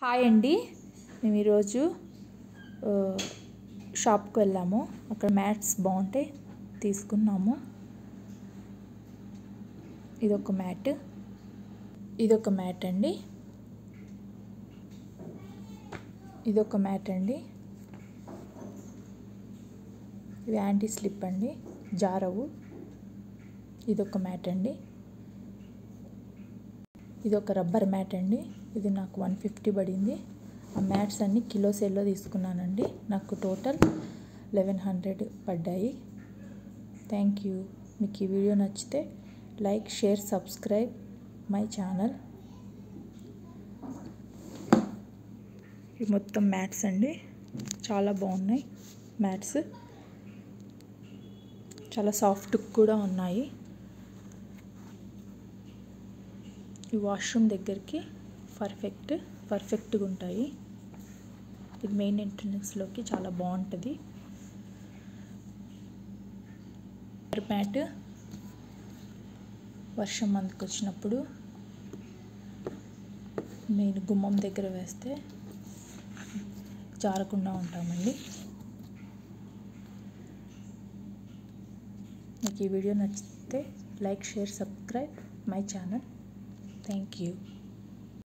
hi అండి మేము ఈరోజు ఆ, షాప్కి వెళ్ళాము అక్కడ మ్యాట్స్ బాగుంటాయి తీసుకున్నాము ఇదొక మ్యాట్ ఇదొక మ్యాట్ అండి ఇదొక మ్యాట్ అండి ఇవి యాంటీ స్లిప్ అండి జారవు ఇదొక మ్యాట్ అండి ఇది ఒక రబ్బర్ మ్యాట్ అండి ఇది నాకు వన్ ఫిఫ్టీ పడింది ఆ మ్యాట్స్ అన్ని కిలో సేల్లో తీసుకున్నానండి నాకు టోటల్ లెవెన్ హండ్రెడ్ పడ్డాయి థ్యాంక్ యూ మీకు ఈ వీడియో నచ్చితే like share subscribe my channel ఇవి మొత్తం మ్యాట్స్ అండి చాలా బాగున్నాయి మ్యాట్స్ చాలా సాఫ్ట్ కూడా ఉన్నాయి ఈ వాష్రూమ్ దగ్గరికి పర్ఫెక్ట్ పర్ఫెక్ట్గా ఉంటాయి ఇది మెయిన్ ఎంట్రన్స్లోకి చాలా బాగుంటుంది మ్యాట్ వర్షం అందుకు వచ్చినప్పుడు మెయిన్ గుమ్మం దగ్గర వేస్తే జారకుండా ఉంటామండి మీకు ఈ వీడియో నచ్చితే like share subscribe my channel thank you